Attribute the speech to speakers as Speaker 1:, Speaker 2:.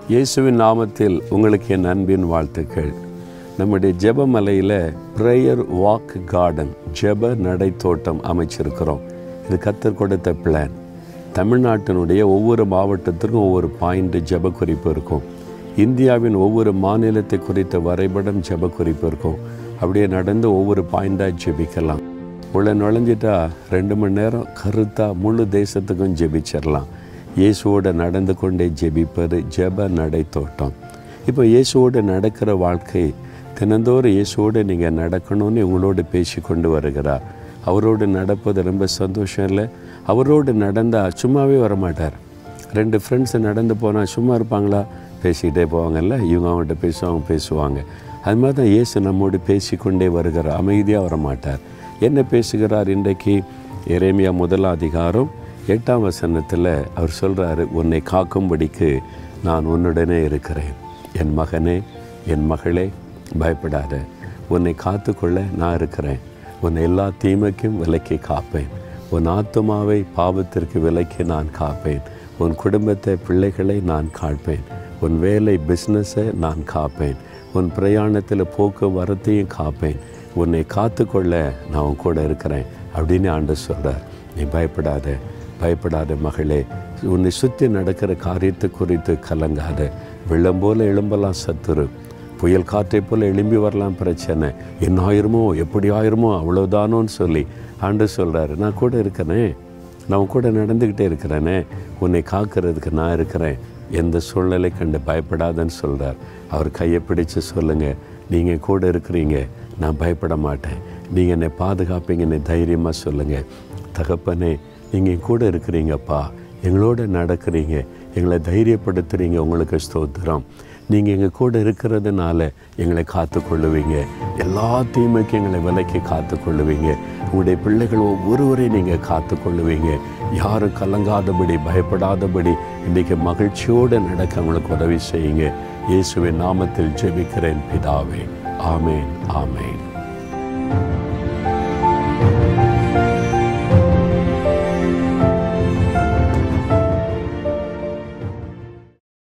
Speaker 1: இயேசுவின் நாமத்தில் உங்களுக்கு என் அன்பின் வாழ்த்துக்கள் நம்முடைய ஜெபமலையில் ப்ரேயர் வாக் கார்டன் ஜெப நடை தோட்டம் அமைச்சிருக்கிறோம் இது கத்தர் கொடுத்த பிளான் தமிழ்நாட்டினுடைய ஒவ்வொரு மாவட்டத்திற்கும் ஒவ்வொரு பாயிண்ட் ஜெப குறிப்பு இருக்கும் இந்தியாவின் ஒவ்வொரு மாநிலத்தை குறித்த வரைபடம் ஜெப குறிப்பு இருக்கும் அப்படியே நடந்து ஒவ்வொரு பாயிண்டாக ஜெபிக்கலாம் உள்ள நுழைஞ்சிட்டா ரெண்டு மணி நேரம் கருத்தாக முழு தேசத்துக்கும் ஜெபிச்சிடலாம் இயேசுவோடு நடந்து கொண்டே ஜெபிப்பது ஜெப நடை தோட்டம் இப்போ இயேசுவோடு நடக்கிற வாழ்க்கை தினந்தோறும் இயேசுவோடு நீங்கள் நடக்கணும்னு உங்களோடு பேசி கொண்டு வருகிறார் அவரோடு நடப்பது ரொம்ப சந்தோஷம் இல்லை அவரோடு நடந்தால் சும்மாவே வரமாட்டார் ரெண்டு ஃப்ரெண்ட்ஸு நடந்து போனால் சும்மா இருப்பாங்களா பேசிக்கிட்டே போவாங்கல்ல இவங்க அவங்கள்ட்ட பேசுவாங்க பேசுவாங்க அது மாதிரி தான் இயேசு நம்மோடு பேசிக்கொண்டே வருகிறார் அமைதியாக வரமாட்டார் என்ன பேசுகிறார் இன்றைக்கு எரேமியா முதலாம் அதிகாரம் எட்டாம் வசனத்தில் அவர் சொல்கிறாரு உன்னை காக்கும்படிக்கு நான் உன்னுடனே இருக்கிறேன் என் மகனே என் மகளே பயப்படாத உன்னை காத்துக்கொள்ள நான் இருக்கிறேன் உன்னை எல்லா தீமைக்கும் விலக்கி காப்பேன் உன் ஆத்துமாவை பாவத்திற்கு விலக்கி நான் காப்பேன் உன் குடும்பத்தை பிள்ளைகளை நான் காப்பேன் உன் வேலை பிஸ்னஸை நான் காப்பேன் உன் பிரயாணத்தில் போக்குவரத்தையும் காப்பேன் உன்னை காத்துக்கொள்ள நான் உன் கூட இருக்கிறேன் அப்படின்னு ஆண்டு சொல்கிறார் நீ பயப்படாத பயப்படாத மகளே உன்னை சுற்றி நடக்கிற காரியத்தை குறித்து கலங்காத வெள்ளம் போல எழும்பலாம் சத்துரு புயல் காற்றை போல் எழும்பி வரலாம் பிரச்சனை என்ன ஆயிருமோ எப்படி ஆயிருமோ அவ்வளோதானோன்னு சொல்லி ஆண்டு சொல்கிறாரு நான் கூட இருக்கிறேனே நான் உன் கூட நடந்துக்கிட்டே இருக்கிறேனே உன்னை காக்கிறதுக்கு நான் இருக்கிறேன் எந்த சூழ்நிலை கண்டு பயப்படாதன்னு சொல்கிறார் அவர் கையை பிடிச்சு சொல்லுங்கள் நீங்கள் கூட இருக்கிறீங்க நான் பயப்பட மாட்டேன் நீங்கள் என்னை பாதுகாப்பீங்க என்னை தைரியமாக சொல்லுங்கள் தகப்பனே நீங்கள் என் கூட இருக்கிறீங்கப்பா எங்களோட நடக்கிறீங்க எங்களை தைரியப்படுத்துகிறீங்க உங்களுக்கு ஸ்தோத்திரம் நீங்கள் எங்கள் கூட இருக்கிறதுனால எங்களை காத்துக்கொள்ளுவீங்க எல்லா தீமைக்கும் எங்களை விலைக்கு காத்துக்கொள்ளுவீங்க உங்களுடைய பிள்ளைகள் ஒவ்வொருவரையும் நீங்கள் காத்துக்கொள்ளுவீங்க யாரும் கலங்காதபடி பயப்படாதபடி இன்றைக்கு மகிழ்ச்சியோடு நடக்க அவங்களுக்கு உதவி செய்யுங்க இயேசுவின் நாமத்தில் ஜெபிக்கிறேன் பிதாவே ஆமேன் ஆமேன்